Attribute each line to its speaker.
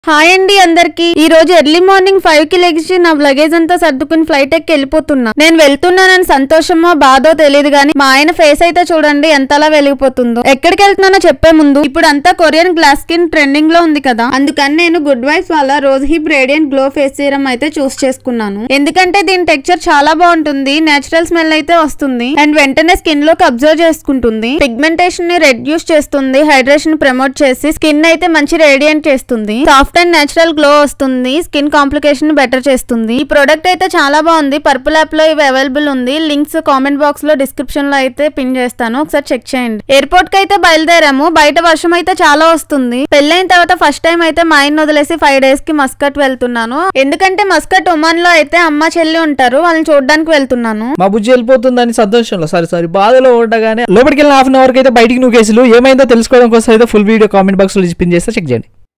Speaker 1: hi అండి అందరికి ఈ రోజు ఎర్లీ మార్నింగ్ ఫైవ్ కి లెగిసి నా లగేజ్ అంతా సర్దుకుని ఫ్లైట్ ఎక్కి వెళ్ళిపోతున్నా నేను వెళ్తున్నానని సంతోషమో బాధో తెలియదు గానీ మా ఆయన ఫేస్ అయితే చూడండి ఎంతలా వెలిగిపోతుందో ఎక్కడికి వెళ్తున్నానో చెప్పే ముందు ఇప్పుడు అంతా కొరియన్ గ్లాస్ స్కిన్ ట్రెండింగ్ లో ఉంది కదా అందుకని నేను గుడ్ వైఫ్ వాళ్ళ rose hip radiant glow face serum అయితే చూస్ చేసుకున్నాను ఎందుకంటే దీని టెక్చర్ చాలా బాగుంటుంది నేచురల్ స్మెల్ అయితే వస్తుంది అండ్ వెంటనే స్కిన్ లోకి అబ్జర్వ్ చేసుకుంటుంది పిగ్మెంటేషన్ ని రెడ్యూస్ చేస్తుంది హైడ్రేషన్ ప్రమోట్ చేసి స్కిన్ అయితే మంచి రేడియంట్ చేస్తుంది సాఫ్ట్ అండ్ నేచురల్ గ్లో వస్తుంది స్కిన్ కాంప్లికేషన్ బెటర్ చేస్తుంది ఈ ప్రోడక్ట్ అయితే చాలా బాగుంది పర్పుల్ యాప్ లో ఇవి అవైలబుల్ ఉంది లింక్స్ కామెంట్ బాక్స్ లో డిస్క్రిప్షన్ లో అయితే పిన్ చేస్తాను ఒకసారి చెక్ చేయండి ఎయిర్పోర్ట్ కి అయితే బయలుదేరాము బయట వర్షం అయితే చాలా వస్తుంది పెళ్ళైన తర్వాత ఫస్ట్ టైం అయితే మా ఆయన వదిలేసి ఫైవ్ డేస్ కి మస్కట్ వెళ్తున్నాను ఎందుకంటే మస్కట్ ఒమాన్ లో అయితే అమ్మ చెల్లి ఉంటారు వాళ్ళని చూడడానికి వెళ్తున్నాను
Speaker 2: మా బుజ్జి వెళ్ళిపోతుందని సంతోషంలో సారీ సారీ బాధలో ఉండగానే లోపలికి వెళ్ళిన హాఫ్ అన్ అవర్కి అయితే బయటికి నువ్వు కేసులు ఏమైందో తెలుసుకోవడం కోసం అయితే ఫుల్ వీడియో కామెంట్ బాక్స్ లో పిన్ చేస్తే చెక్ చేయండి